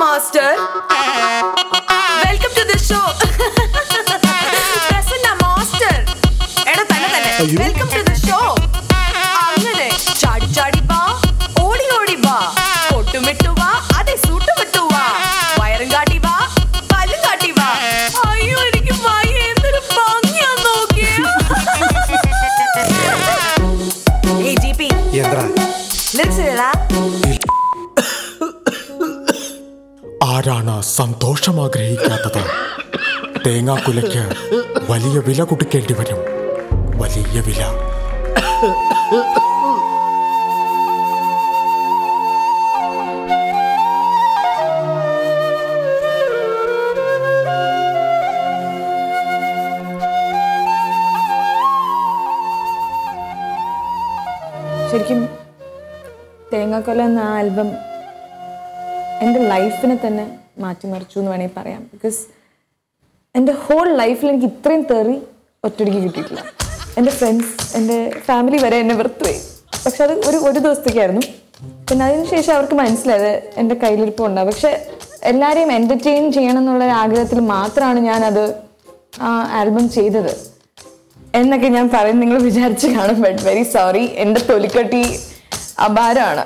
Master welcome to the show Prasanna master എടാ തന്നെ തന്നെ വെൽക്കം ടു ദി ഷോ അങ്ങനെ ചാടി ചാടി വാ ഓടി ഓടി വാ പൊട്ടുമിട്ടു വാ അതെ സൂട്ടുമിട്ടു വാ വയറും കാട്ടി വാ പല്ലും കാട്ടി വാ അയ്യോ എനിക്ക് വയ്യ എന്തൊരു ഭംഗിയാ നോക്കിയേ ഏ ജി പി എന്താ ലിറിക്സ് ഇടാ ആരാണ് സന്തോഷം ആഗ്രഹിക്കാത്തത് തേങ്ങാക്കുലയ്ക്ക് വലിയ വില കൊടുക്കേണ്ടി വരും വലിയ വില ശരിക്കും തേങ്ങാക്കൊല എന്ന ആൽബം എൻ്റെ ലൈഫിനെ തന്നെ മാറ്റിമറിച്ചു എന്ന് വേണമെങ്കിൽ പറയാം ബിക്കോസ് എൻ്റെ ഹോൾ ലൈഫിൽ എനിക്ക് ഇത്രയും തെറി ഒറ്റടിക്ക് കിട്ടിയിട്ടില്ല എൻ്റെ ഫ്രണ്ട്സ് എൻ്റെ ഫാമിലി വരെ എന്നെ വെറുത്തുപോയി പക്ഷെ അത് ഒരു ഒരു ദിവസത്തേക്കായിരുന്നു പിന്നെ അതിന് ശേഷം അവർക്ക് മനസ്സിലായത് എൻ്റെ കയ്യിലിരിപ്പം ഉണ്ടാവും പക്ഷെ എല്ലാവരെയും എൻ്റർടൈൻ ചെയ്യണം എന്നുള്ള ഒരു ആഗ്രഹത്തിൽ മാത്രമാണ് ഞാനത് ആ ആൽബം ചെയ്തത് എന്നൊക്കെ ഞാൻ പറയും നിങ്ങൾ വിചാരിച്ച് കാണും ബട്ട് വെരി സോറി എൻ്റെ തൊലിക്കട്ടി അപാരമാണ്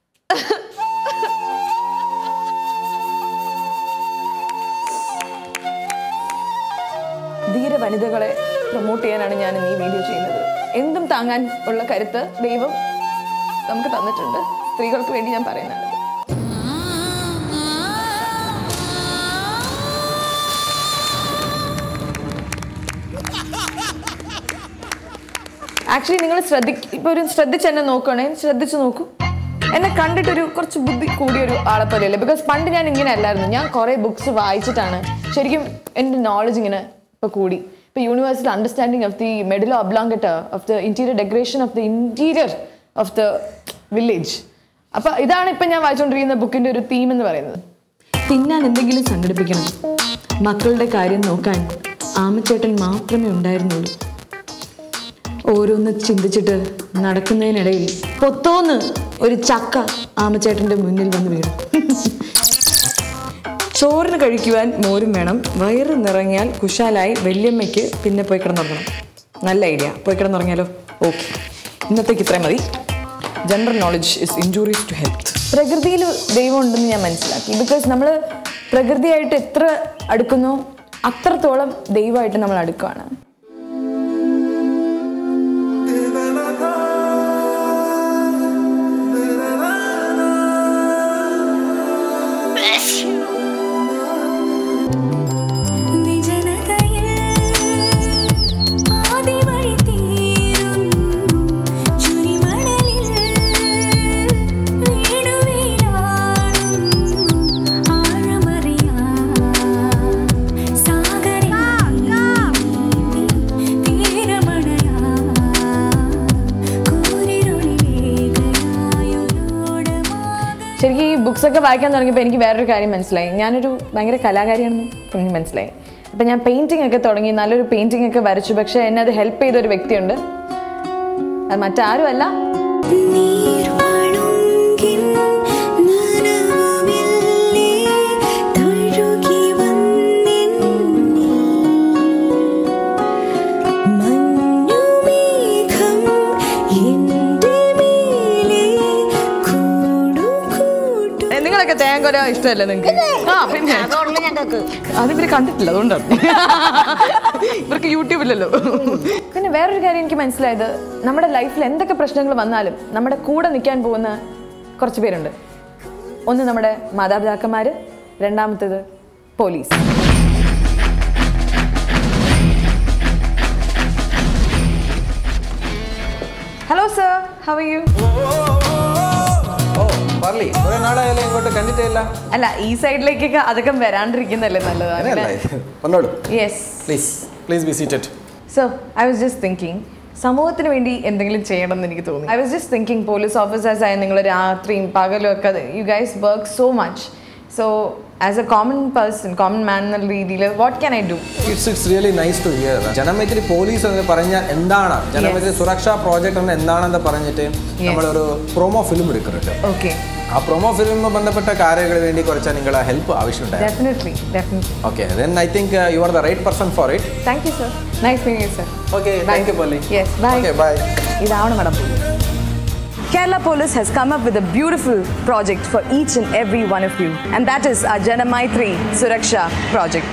ധീര വനിതകളെ പ്രൊമോട്ട് ചെയ്യാനാണ് ഞാൻ ഇന്ന് ഈ വീഡിയോ ചെയ്യുന്നത് എന്തും താങ്ങാൻ ഉള്ള കരുത്ത് ദൈവം നമുക്ക് തന്നിട്ടുണ്ട് സ്ത്രീകൾക്ക് വേണ്ടി ഞാൻ പറയുന്നതാണ് ആക്ച്വലി നിങ്ങൾ ശ്രദ്ധിക്ക ഇപ്പൊ ഒരു ശ്രദ്ധിച്ച് എന്നെ നോക്കുകയാണെങ്കിൽ ശ്രദ്ധിച്ച് നോക്കൂ എന്നെ കണ്ടിട്ടൊരു കുറച്ച് ബുദ്ധി കൂടിയൊരു ആളെ പോലെയല്ലേ ബിക്കോസ് പണ്ട് ഞാൻ ഇങ്ങനെ അല്ലായിരുന്നു ഞാൻ കുറേ ബുക്സ് വായിച്ചിട്ടാണ് ശരിക്കും എൻ്റെ നോളജ് ഇങ്ങനെ ഇപ്പൊ കൂടി ഇപ്പൊ യൂണിവേഴ്സൽ അണ്ടർസ്റ്റാൻഡിങ് ഓഫ് ദി മെഡിലോ ഒബ്ലോങ്കറ്റ of the interior decoration of the interior of the village അപ്പൊ ഇതാണ് ഇപ്പൊ ഞാൻ വായിച്ചുകൊണ്ടിരിക്കുന്ന ബുക്കിന്റെ ഒരു തീം എന്ന് പറയുന്നത് തിന്നാൻ എന്തെങ്കിലും സംഘടിപ്പിക്കണം മക്കളുടെ കാര്യം നോക്കാൻ ആമച്ചേട്ടൻ മാത്രമേ ഉണ്ടായിരുന്നുള്ളൂ ഓരോന്ന് ചിന്തിച്ചിട്ട് നടക്കുന്നതിനിടയിൽ പൊത്തോന്ന് ഒരു ചക്ക ആമച്ചേട്ടന്റെ മുന്നിൽ വന്ന് വീണു ചോറിന് കഴിക്കുവാൻ മോരും വേണം വയറ് നിറങ്ങിയാൽ കുശാലായി വല്യമ്മയ്ക്ക് പിന്നെ പോയി കിടന്നുറങ്ങണം നല്ല ഐഡിയ പോയി കിടന്നുറങ്ങിയാലോ ഓക്കെ ഇന്നത്തേക്ക് ഇത്രയും മതി general knowledge is injuries to health പ്രകൃതിയിൽ ദൈവം ഉണ്ടെന്ന് ഞാൻ മനസ്സിലാക്കി ബിക്കോസ് നമ്മൾ പ്രകൃതിയായിട്ട് എത്ര അടുക്കുന്നോ അത്രത്തോളം ദൈവമായിട്ട് നമ്മൾ അടുക്കുകയാണ് വിജനതയിൽ ആദിവഴി തീരും ചുരിമണലിൽ വീണു വീണാടും ആഴമറിയാ സാഗരേ തീരമണയാ കൂരിരുളിലേകയായൊരോടമാക ശരിക്കും ഈ ബുക്സ് ഒക്കെ വായിക്കാൻ തുടങ്ങിയപ്പോൾ എനിക്ക് വേറൊരു കാര്യം മനസ്സിലായി ഞാനൊരു ഭയങ്കര കലാകാരിയാണെന്ന് എനിക്ക് മനസ്സിലായി അപ്പം ഞാൻ പെയിൻറ്റിംഗ് ഒക്കെ തുടങ്ങി നല്ലൊരു പെയിൻറ്റിംഗ് ഒക്കെ വരച്ചു പക്ഷെ എന്നെ അത് ഹെൽപ്പ് ചെയ്ത ഒരു വ്യക്തിയുണ്ട് അത് മറ്റാരുമല്ല നീർവാഴുങ്കിൻ നനവുമില്ലേ തഴുകി വന്നെന്നിൽ മഞ്ഞുമേഘം എൻ്റെ മേലെ കൂടുകൂട്ടും ഏ, നിങ്ങളൊക്കെ തേങ്ങ ഇഷ്ടമല്ലേ നിങ്ങൾക്ക് ആ പിന്നെ അത് ഇവര് കണ്ടിട്ടില്ല അതുകൊണ്ടാണ് ഇവർക്ക് യൂട്യൂബിലല്ലോ പിന്നെ വേറൊരു കാര്യം എനിക്ക് മനസ്സിലായത് നമ്മുടെ ലൈഫിൽ എന്തൊക്കെ പ്രശ്നങ്ങൾ വന്നാലും നമ്മുടെ കൂടെ നിൽക്കാൻ പോകുന്ന കുറച്ച് പേരുണ്ട് ഒന്ന് നമ്മുടെ മാതാപിതാക്കന്മാര് രണ്ടാമത്തേത് police hello sir have you ഓ പറലി കുറെ നാളായാലും ഇങ്ങോട്ട് കണ്ടിട്ടില്ല അല്ല ഈ സൈഡിലേക്കൊക്കെ അതൊക്കെ വരാണ്ടിരിക്കുന്നല്ലേ നല്ലത് അങ്ങനെയല്ല വന്നോളൂ yes please please be seated so I was just thinking സമൂഹത്തിന് വേണ്ടി എന്തെങ്കിലും ചെയ്യണം എന്ന് എനിക്ക് തോന്നി I was just thinking police officers ആയ നിങ്ങൾ രാത്രിയും പകലും ഒക്കെ you guys work so much so as a common person common man എന്നുള്ള രീതിയിൽ what can I do it's it's really nice to hear Janamaithri police എന്ന് പറഞ്ഞാൽ എന്താണ് ജനമൈത്രി സുരക്ഷാ പ്രോജക്റ്റ് എന്ന് എന്താണെന്ന് പറഞ്ഞിട്ട് നമ്മളൊരു പ്രൊമോ ഫിലിം എടുക്കുന്നുണ്ട് ഓക്കെ ആ പ്രൊമോ ഫിലിമുമായി ബന്ധപ്പെട്ട കാര്യങ്ങൾ വേണ്ടി കുറച്ച് നിങ്ങളെ ഹെൽപ്പ് ആവശ്യമുണ്ടായിരുന്നു definitely definitely okay then I think you are the right person for it thank you sir nice meeting sir okay thank you പൊല്ലി യെസ് ബൈ ഓക്കെ ബൈ ഇതാണ് madam Kerala Police has come up with a beautiful project for each and every one of you, and that is our Janamaitri Suraksha project.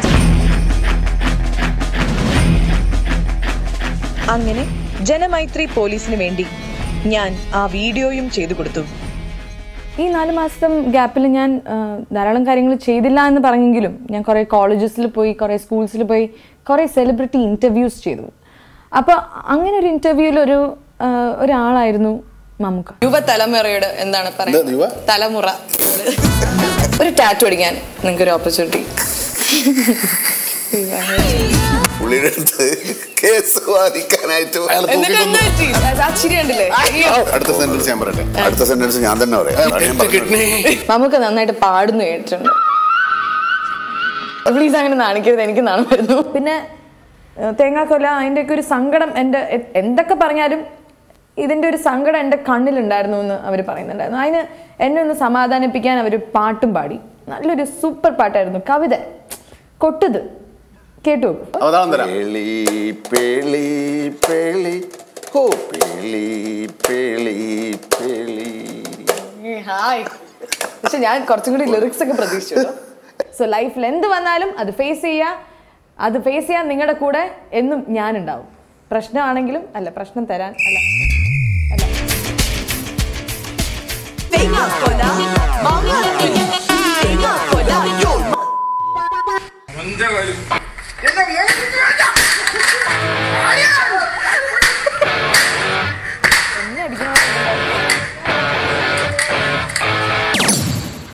അങ്ങനെ ജനമൈത്രി പോലീസിന് വേണ്ടി ഞാൻ ആ വീഡിയോയും ചെയ്തു കൊടുത്തു ഈ നാല് മാസം ഗ്യാപ്പിൽ ഞാൻ ആ, ധാരാളം കാര്യങ്ങൾ ചെയ്തില്ല എന്ന് പറഞ്ഞെങ്കിലും ഞാൻ കുറേ കോളേജസിൽ പോയി കുറേ സ്കൂൾസിൽ പോയി കുറേ സെലിബ്രിറ്റി ഇൻ്റർവ്യൂസ് ചെയ്തു അപ്പോൾ അങ്ങനെ ഒരു ഇൻ്റർവ്യൂവിൽ ഒരു ആ, ഒരാളായിരുന്നു മമ്മൂക്ക യുവതലമുറയോട് എന്താണ് പറയുന്നത് തലമുറ ഒരു ടാറ്റു അടിക്കാൻ നിങ്ങൾക്ക് ഒരു ഓപ്പർച്യൂണിറ്റി പുള്ളിയുടെ അടുത്ത് കേസ് വാദിക്കാനായിട്ട് അയാൾ എന്നിട്ട് എന്താ പറ്റി? അത് ആ ചിരി കണ്ടില്ലേ അയ്യോ. അടുത്ത സെന്റൻസ് ഞാൻ പറയട്ടെ അടുത്ത സെന്റൻസ് ഞാൻ തന്നെ പറയാം അതാണ് ഞാൻ പറഞ്ഞത്. മമ്മൂക്ക നന്നായിട്ട് പാടുന്നു കേട്ടിട്ടുണ്ട് പ്ലീസ് അങ്ങനെ നാണിക്കരുത് എനിക്ക് നാണം വരുന്നു പിന്നെ ഏഹ്, തേങ്ങാക്കൊല അതിൻ്റെയൊക്കെ ഒരു സങ്കടം എൻ്റെ എ- എന്തൊക്കെ പറഞ്ഞാലും ഇതിൻ്റെ ഒരു സങ്കടം എൻ്റെ കണ്ണിലുണ്ടായിരുന്നു എന്ന് അവർ പറയുന്നുണ്ടായിരുന്നു അതിന് എന്നെ ഒന്ന് സമാധാനിപ്പിക്കാൻ അവർ പാട്ടും പാടി നല്ലൊരു സൂപ്പർ പാട്ടായിരുന്നു കവിത കൊട്ടത് കേട്ടു നോക്കൂ. അവതാളം തരാം പേളി പേളി പേളി ഹോ പേളി പേളി പേളി ഹായ് പക്ഷെ ഞാൻ കുറച്ചും കൂടി ലിറിക്സ് ഒക്കെ പ്രതീക്ഷിച്ചു സോ ലൈഫിൽ എന്ത് വന്നാലും അത് ഫേസ് ചെയ്യുക അത് ഫേസ് ചെയ്യാൻ നിങ്ങളുടെ കൂടെ എന്നും ഞാനുണ്ടാവും പ്രശ്നമാണെങ്കിലും അല്ല പ്രശ്നം തരാൻ അല്ല തേങ്ങാക്കൊല, മാങ്ങാക്കൊല, തേങ്ങാക്കൊല, യോ. എന്റെ കാര്യം